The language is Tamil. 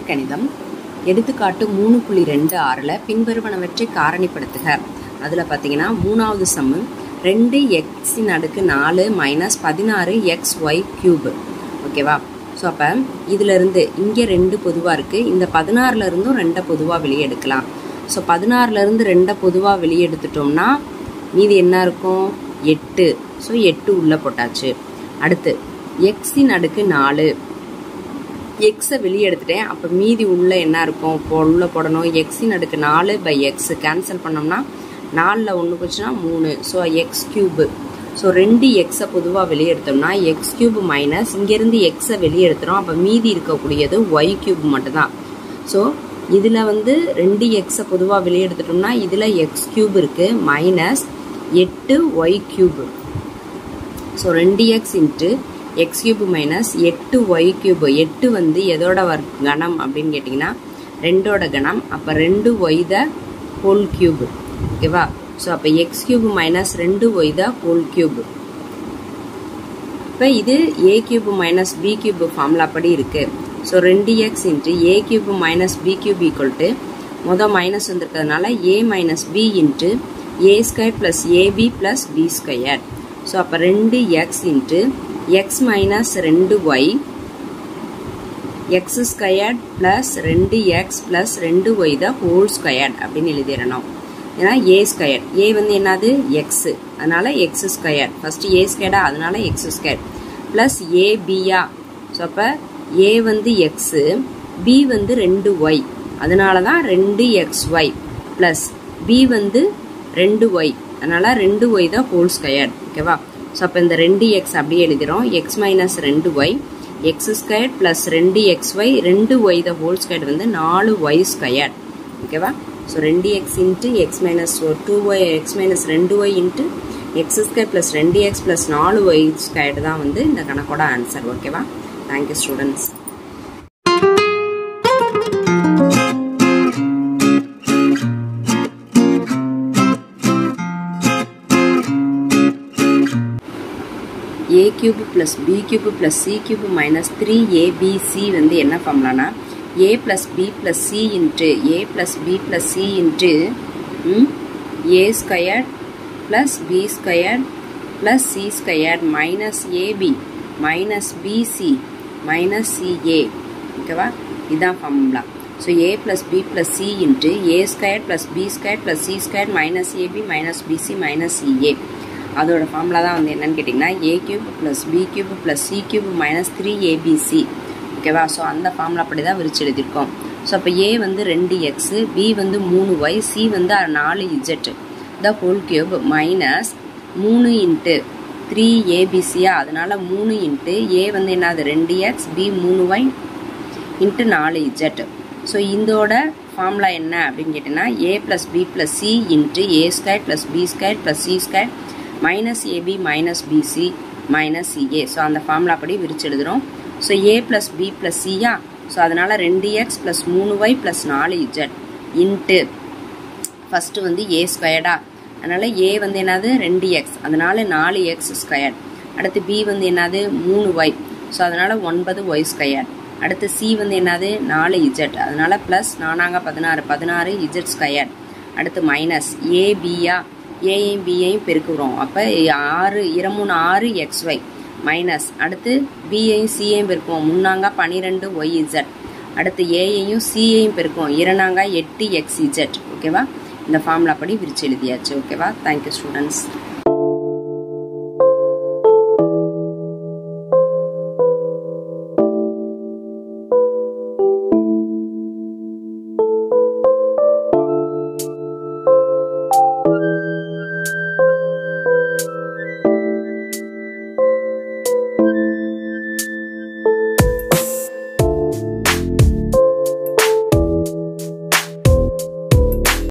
இயற்கணிதம் எடுத்துக்காட்டு மூணு புள்ளி ரெண்டு ஆறில் பின்வருவனவற்றை காரணிப்படுத்துக அதில் பார்த்தீங்கன்னா மூணாவது சம்மு ரெண்டு எக்ஸின் அடுக்கு நாலு மைனஸ் பதினாறு எக்ஸ் ஒய் கியூபு ஓகேவா ஸோ அப்போ இதிலிருந்து இங்கே ரெண்டு பொதுவாக இருக்குது இந்த பதினாறுல இருந்தும் ரெண்டை பொதுவாக வெளியே எடுக்கலாம் ஸோ பதினாறுலேருந்து ரெண்டை பொதுவாக வெளியே எடுத்துட்டோம்னா மீதி என்ன இருக்கும் எட்டு ஸோ எட்டு உள்ளே போட்டாச்சு அடுத்து எக்ஸின் அடுக்கு நாலு எக்ஸை வெளியே எடுத்துட்டேன் அப்போ மீதி உள்ள என்ன இருக்கும் இப்போ உள்ளே போடணும் எக்ஸின் அடுக்கு நாலு பை எக்ஸ் கேன்சல் பண்ணோம்னா நாலில் ஒன்று போச்சுன்னா மூணு ஸோ எக்ஸ் கியூபு ஸோ ரெண்டு எக்ஸை பொதுவாக வெளியே எடுத்தோம்னா எக்ஸ் கியூப் மைனஸ் இங்கேருந்து எக்ஸை வெளியே எடுத்துகிறோம் அப்போ மீதி இருக்கக்கூடியது ஒய் கியூப் மட்டும்தான் ஸோ இதில் வந்து ரெண்டு எக்ஸை பொதுவாக வெளியே எடுத்துட்டோம்னா இதில் எக்ஸ் கியூப் இருக்குது மைனஸ் எட்டு ஒய் கியூபு ஸோ ரெண்டு X into X cube minus எட்டு ஒய் கியூப் எட்டு வந்து எதோட வர் கணம் அப்படின்னு கேட்டிங்கன்னா ரெண்டோட கணம் அப்போ ரெண்டு ஒய் த ஹோல் கியூப் ஓகேவா ஸோ அப்போ எக்ஸ் கியூப் மைனஸ் ரெண்டு ஒய் த ஹோல் கியூப் இப்போ இது A cube minus B cube formula படி இருக்குது ஸோ ரெண்டு X into A cube minus B cube equal to மொதல் மைனஸ் வந்திருக்கிறதுனால A minus B into A square plus AB plus B square so அப்போ ரெண்டு எக்ஸ் இன்ட்டு எக்ஸ் மைனஸ் ரெண்டு ஒய் எக்ஸ் ஸ்கொயர்ட் ப்ளஸ் ரெண்டு எக்ஸ் ப்ளஸ் ரெண்டு ஒய் த ஹோல் ஸ்கொயர்ட் அப்படின்னு எழுதிடணும் ஏன்னா ஏ ஸ்கொயர் ஏ வந்து என்னது எக்ஸு அதனால எக்ஸ் ஸ்கொயர் ஃபஸ்ட்டு ஏ ஸ்கொயர்டா அதனால எக்ஸ் ஸ்கொயர் ப்ளஸ் ஏ பியா ஸோ அப்போ ஏ வந்து எக்ஸு பி வந்து ரெண்டு ஒய் அதனால தான் ரெண்டு எக்ஸ் ஒய் ப்ளஸ் பி வந்து ரெண்டு ஒய் அதனால ரெண்டு ஒய் தான் ஹோல் ஸ்கொயர் ஓகேவா ஸோ அப்போ இந்த ரெண்டு எக்ஸ் அப்படியே எழுதிடும் எக்ஸ் மைனஸ் ரெண்டு ஒய் எக்ஸ் ஸ்கொயர் ப்ளஸ் ரெண்டு எக்ஸ் ஒய் ரெண்டு ஒய் த ஹோல் ஸ்கொயர் வந்து நாலு ஒய் ஸ்கொயர் ஓகேவா ஸோ ரெண்டு X into X minus two Y X minus ரெண்டு Y into X square plus ரெண்டு எக்ஸ் ப்ளஸ் நாலு ஒய் ஸ்கொயர் தான் வந்து இந்த கணக்கோட ஆன்சர் ஓகேவா thank you students A cube plus B cube plus C cube minus three ABC வந்து என்ன ஃபார்ம்லானா ஏ plus B plus C into A plus B plus C into A squared plus B squared plus C squared minus AB minus BC minus CA ஓகேவா இதுதான் formula so A plus B plus C into A square plus B square plus C square minus AB minus BC minus CA அதோட ஃபார்முலா தான் வந்து என்னன்னு கேட்டிங்கன்னா A cube plus B cube plus C cube minus three ABC ஓகேவா ஸோ அந்த ஃபார்முலா படி தான் விரிச்சு எழுதியிருக்கோம் ஸோ அப்போ ஏ வந்து ரெண்டு எக்ஸு பி வந்து மூணு ஒய் சி வந்து நாலு Z the whole cube minus மூணு இன்ட்டு த்ரீ ஏபிசியா அதனால மூணு இன்ட்டு ஏ வந்து என்னது ரெண்டு எக்ஸ் பி மூணு ஒய் இன்ட்டு நாலு இஜெட் ஸோ இதோட ஃபார்முலா என்ன அப்படின்னு கேட்டிங்கன்னா A plus B plus C into A square plus B square plus C square minus AB minus BC minus CA so அந்த ஃபார்முலா படி விரிச்சு எழுதுகிறோம் so A plus B plus சியா ஸோ அதனால் ரெண்டு எக்ஸ் ப்ளஸ் மூணு ஒய் ப்ளஸ் நாலு இஜட் இன்ட்டு ஃபஸ்ட்டு வந்து ஏ ஸ்கொயர்டா அதனால் ஏ வந்து என்னது ரெண்டு எக்ஸ் அதனால் நாலு எக்ஸ் ஸ்கொயர் அடுத்து பி வந்து என்னது மூணு ஒய் ஸோ அதனால் ஒன்பது ஒய் ஸ்கொயர் அடுத்து சி வந்து என்னது நாலு இஜட் அதனால் ப்ளஸ் நானாங்க பதினாறு பதினாறு இஜட் ஸ்கொயர் அடுத்து மைனஸ் ஏபியா ஏயும் பியையும் பெருக்குறோம் அப்போ ஆறு இரமூணு ஆறு எக்ஸ் ஒய் மைனஸ் அடுத்து பியையும் சியையும் பெருக்குவோம் முன்னாங்க பன்னிரெண்டு ஒய் இஜட் அடுத்து ஏயையும் சியையும் பெருக்குவோம் இரண்டாங்க எட்டு எக்ஸ் இஜட் ஓகேவா இந்த ஃபார்முலா படி விரிச்சு எழுதியாச்சு ஓகேவா தேங்க்யூ ஸ்டூடெண்ட்ஸ்